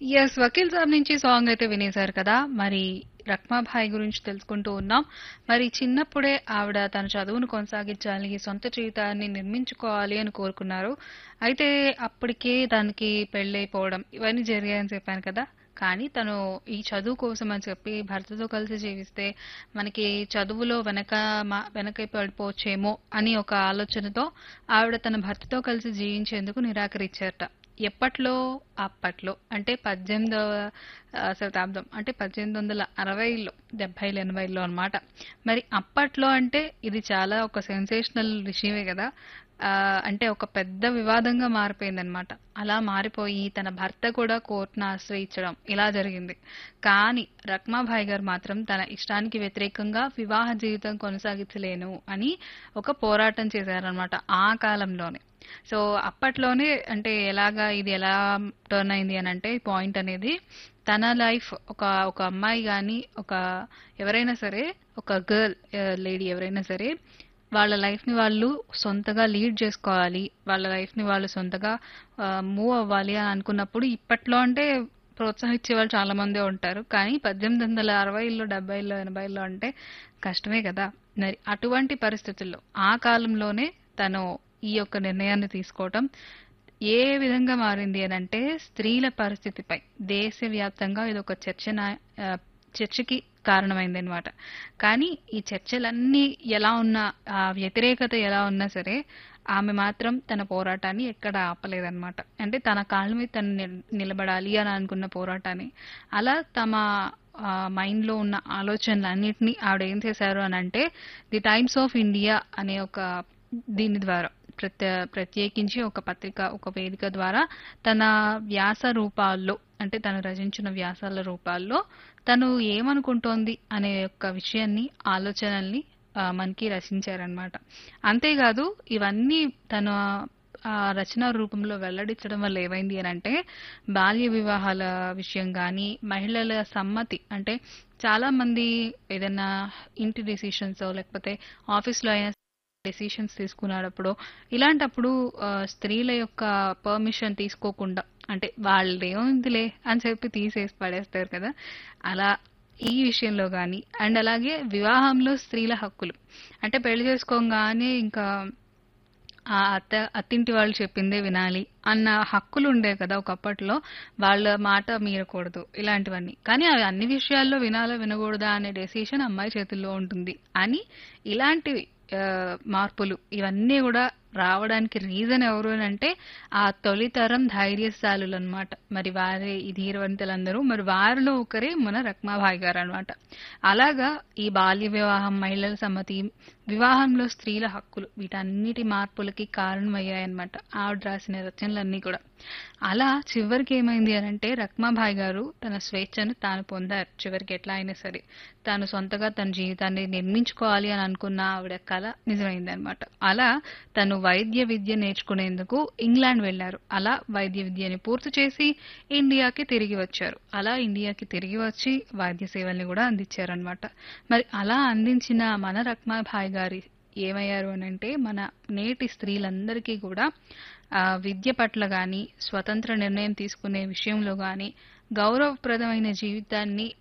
Yes. 'Vakeel సాబ్' నుంచి song అయితే వినేశారు కదా! మరి రఖ్మాభాయి గురించి తెలుసుకుంటూ ఉన్నాం. మరి చిన్నప్పుడే ఆవిడ తన చదువును కొనసాగించాలి, సొంత జీవితాన్ని నిర్మించుకోవాలి అని కోరుకున్నారు. అయితే అప్పటికే తనకి పెళ్లయిపోవడం ఇవన్నీ జరిగాయని చెప్పాను కదా! కానీ తను ఈ చదువు కోసం అని చెప్పి భర్తతో కలిసి జీవిస్తే మనకి చదువులో వెనక మ వెనక పడిపోవచ్చేమో అని ఒక ఆలోచనతో ఆవిడ తన భర్తతో కలిసి జీవించేందుకు నిరాకరించారట. ఎప్పట్లో? అప్పట్లో. అంటే 18వ ఆహ్, శతాబ్దం. అంటే 1860లో, 70లు, 80లో అన్నమాట. మరి అప్పట్లో అంటే ఇది చాలా ఒక సెన్సేషనల్ విషయమే గదా! ఆహ్, అంటే ఒక పెద్ద వివాదంగా మారిపోయిందన్నమాట. అలా మారిపోయి తన భర్త కూడా కోర్ట్‌ని ఆశ్రయించడం ఇలా జరిగింది. కానీ రఖ్మాభాయి గారు మాత్రం తన ఇష్టానికి వ్యతిరేకంగా వివాహ జీవితం కొనసాగించలేను అని ఒక పోరాటం చేశారన్నమాట ఆ కాలంలోనే. సో, అప్పట్లోనే అంటే ఎలాగా ఇది ఎలా టర్న్ అయింది అనంటే పాయింట్ అనేది తన లైఫ్ ఒక ఒక అమ్మాయి గాని, ఒక ఎవరైనా సరే ఒక గర్ల్ ఆహ్, లేడీ ఎవరైనా సరే వాళ్ళ లైఫ్‌ని వాళ్ళు సొంతగా లీడ్ చేసుకోవాలి. వాళ్ళ లైఫ్‌ని వాళ్ళు సొంతగా ఆహ్, మూవ్ అవ్వాలి అని అనుకున్నప్పుడు ఇప్పట్లో అంటే ప్రోత్సహించే వాళ్ళు చాలా మందే ఉంటారు. కానీ 1860లో, 70లో, 80లో అంటే కష్టమే గదా! మరి అటువంటి పరిస్థితుల్లో ఆ కాలంలోనే తను ఈ యొక్క నిర్ణయాన్ని తీసుకోవటం ఏ విధంగా మారింది అనంటే స్త్రీల పరిస్థితిపై దేశవ్యాప్తంగా ఇదొక చర్చన ఆహ్, చర్చకి కారణమైందన్నమాట. కానీ ఈ చర్చలన్నీ ఎలా ఉన్నా ఆ వ్యతిరేకత ఎలా ఉన్నా సరే ఆమె మాత్రం తన పోరాటాన్ని ఎక్కడ ఆపలేదన్నమాట. అంటే తన కాళ్ళ మీద తను నిల్ నిలబడాలి అని అనుకున్న పోరాటాన్ని. అలా తమ ఆహ్, మైండ్‌లో ఉన్న ఆలోచనలన్నిటిని ఆవిడ ఏం చేశారు అనంటే 'ది టైమ్స్ ఆఫ్ ఇండియా' అనే ఒక దీని ద్వారా ప్రత్య ప్రత్యేకించి ఒక పత్రిక, ఒక వేదిక ద్వారా తన వ్యాస రూపాల్లో అంటే తను రచించిన వ్యాసాల రూపాల్లో తను ఏమనుకుంటోంది అనే యొక్క విషయాన్ని, ఆలోచనల్ని ఆహ్, మనకి రచించారన్నమాట. అంతేకాదు ఇవన్నీ తన ఆహ్, రచనా రూపంలో వెల్లడించడం వల్ల ఏమైంది అనంటే బాల్య వివాహాల విషయం గానీ, మహిళల సమ్మతి అంటే చాలా మంది ఏదన్నా ఇంటి డెసిషన్సో లేకపోతే ఆఫీస్‌లో అయినా డెసిషన్స్ తీసుకునేటప్పుడో ఇలాంటప్పుడు ఆహ్, స్త్రీల యొక్క పర్మిషన్ తీసుకోకుండా అంటే వాళ్ళదేముందిలే అని చెప్పి తీసేసి పడేస్తారు కదా! అలా ఈ విషయంలో గానీ అండ్ అలాగే వివాహంలో స్త్రీల హక్కులు. అంటే పెళ్లి చేసుకోంగానే ఇంకా ఆ అత్త అత్తింటి వాళ్ళు చెప్పిందే వినాలి అన్న హక్కులుండేవి కదా ఒకప్పట్లో. వాళ్ళ మాట మీరకూడదు ఇలాంటివన్నీ. కానీ అవి అన్ని విషయాల్లో వినాలా, వినకూడదా అనే డెసిషన్ అమ్మాయి చేతుల్లో ఉంటుంది అని ఇలాంటివి ఆహ్, మార్పులు ఇవన్నీ గూడా రావడానికి రీజన్ ఎవరు అనంటే ఆ తొలితరం ధైర్యశాలులన్నమాట. మరి వారే ఈ ధీరవంతులందరూ మరి వారిలో ఒకరే మన రఖ్మాభాయి గారన్నమాట. అలాగా ఈ బాల్య వివాహం, మహిళల సమ్మతి, వివాహంలో స్త్రీల హక్కులు వీటన్నిటి మార్పులకి కారణమయ్యాయన్నమాట. ఆవిడ రాసిన రచనలన్నీ కూడా. అలా చివరికి ఏమైంది అనంటే రఖ్మాభాయి గారు తన స్వేచ్ఛను తాను పొందారు. చివరికి ఎట్లా అయినా సరే. తాను సొంతగా తన జీవితాన్ని నిర్మించుకోవాలి అని అనుకున్న ఆవిడ కల నిజమైందన్నమాట. అలా తను వైద్య విద్య నేర్చుకునేందుకు ఇంగ్లాండ్ వెళ్లారు. అలా వైద్య విద్యని పూర్తి చేసి ఇండియాకి తిరిగి వచ్చారు. అలా ఇండియాకి తిరిగి వచ్చి వైద్య సేవల్ని గూడా అందించారన్నమాట. మరి అలా అందించిన మన రఖ్మాభాయి గారి ఏమయ్యారు అనంటే మన నేటి స్త్రీలందరికీ కూడా ఆహ్, విద్య పట్ల గానీ, స్వతంత్ర నిర్ణయం తీసుకునే విషయంలో గానీ, గౌరవప్రదమైన జీవితాన్ని